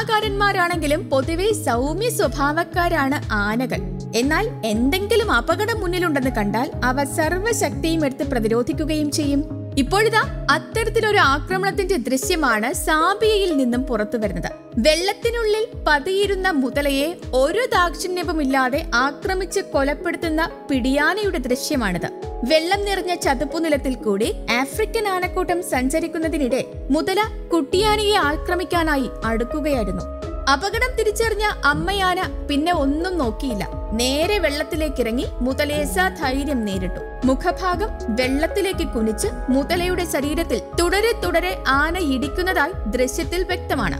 കലാകാരന്മാരാണെങ്കിലും പൊതുവെ സൗമ്യ സ്വഭാവക്കാരാണ് ആനകൾ എന്നാൽ എന്തെങ്കിലും അപകടം മുന്നിലുണ്ടെന്ന് കണ്ടാൽ അവ സർവ്വശക്തിയും എടുത്ത് പ്രതിരോധിക്കുകയും ചെയ്യും ഇപ്പോഴിതാ അത്തരത്തിലൊരു ആക്രമണത്തിന്റെ ദൃശ്യമാണ് സാബിയയിൽ നിന്നും പുറത്തു വരുന്നത് വെള്ളത്തിനുള്ളിൽ പതിയിരുന്ന മുതലയെ ഒരു ദാക്ഷിണ്യവുമില്ലാതെ ആക്രമിച്ച് കൊലപ്പെടുത്തുന്ന പിടിയാനയുടെ ദൃശ്യമാണിത് വെള്ളം നിറഞ്ഞ ചതുപ്പുനിലത്തിൽ കൂടി ആഫ്രിക്കൻ ആനക്കൂട്ടം സഞ്ചരിക്കുന്നതിനിടെ മുതല കുട്ടിയാനയെ ആക്രമിക്കാനായി അടുക്കുകയായിരുന്നു അപകടം തിരിച്ചറിഞ്ഞ അമ്മയാന പിന്നെ ഒന്നും നോക്കിയില്ല നേരെ വെള്ളത്തിലേക്ക് ഇറങ്ങി മുതലയെ സധൈര്യം നേരിട്ടു മുഖഭാഗം വെള്ളത്തിലേക്ക് കുനിച്ച് മുതലയുടെ ശരീരത്തിൽ തുടരെ തുടരെ ആന ഇടിക്കുന്നതായി ദൃശ്യത്തിൽ വ്യക്തമാണ്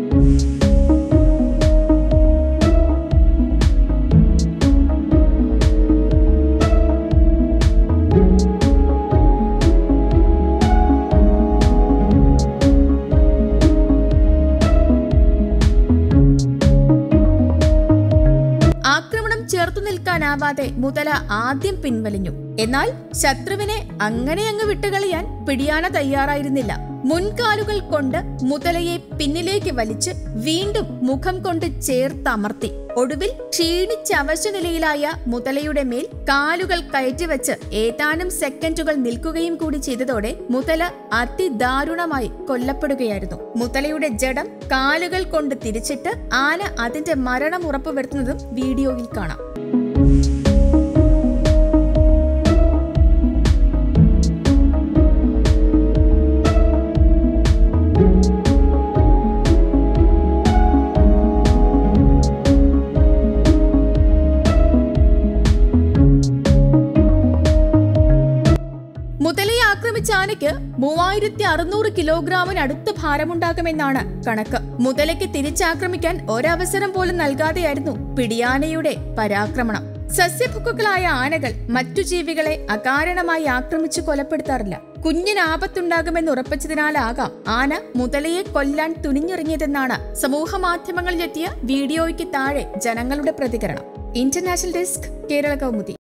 ആക്രമണം ചേർത്തു നിൽക്കാനാവാതെ മുതല ആദ്യം പിൻവലിഞ്ഞു എന്നാൽ ശത്രുവിനെ അങ്ങനെ അങ്ങ് വിട്ടുകളയാൻ പിടിയാന തയ്യാറായിരുന്നില്ല മുൻകാലുകൾ കൊണ്ട് മുതലയെ പിന്നിലേക്ക് വലിച്ച് വീണ്ടും മുഖം കൊണ്ട് ചേർത്തമർത്തി ഒടുവിൽ ക്ഷീണിച്ചവശ നിലയിലായ മുതലയുടെ മേൽ കാലുകൾ കയറ്റിവെച്ച് ഏതാനും സെക്കൻഡുകൾ നിൽക്കുകയും കൂടി ചെയ്തതോടെ മുതല അതിദാരുണമായി കൊല്ലപ്പെടുകയായിരുന്നു മുതലയുടെ ജഡം കാലുകൾ കൊണ്ട് തിരിച്ചിട്ട് ആന അതിന്റെ മരണം ഉറപ്പുവരുത്തുന്നതും വീഡിയോയിൽ കാണാം മുതലയെ ആക്രമിച്ച ആനയ്ക്ക് മൂവായിരത്തി അറുന്നൂറ് കിലോഗ്രാമിനടുത്ത് ഭാരമുണ്ടാകുമെന്നാണ് കണക്ക് മുതലയ്ക്ക് തിരിച്ചാക്രമിക്കാൻ ഒരവസരം പോലും നൽകാതെയായിരുന്നു പിടിയാനയുടെ പരാക്രമണം സസ്യഭുക്കുകളായ ആനകൾ മറ്റു ജീവികളെ അകാരണമായി ആക്രമിച്ചു കൊലപ്പെടുത്താറില്ല കുഞ്ഞിന് ആപത്തുണ്ടാകുമെന്ന് ഉറപ്പിച്ചതിനാലാകാം ആന മുതലയെ കൊല്ലാൻ തുനിഞ്ഞിറങ്ങിയതെന്നാണ് സമൂഹ മാധ്യമങ്ങളിലെത്തിയ വീഡിയോയ്ക്ക് താഴെ ജനങ്ങളുടെ പ്രതികരണം ഇന്റർനാഷണൽ ഡെസ്ക് കേരള കൗമുദി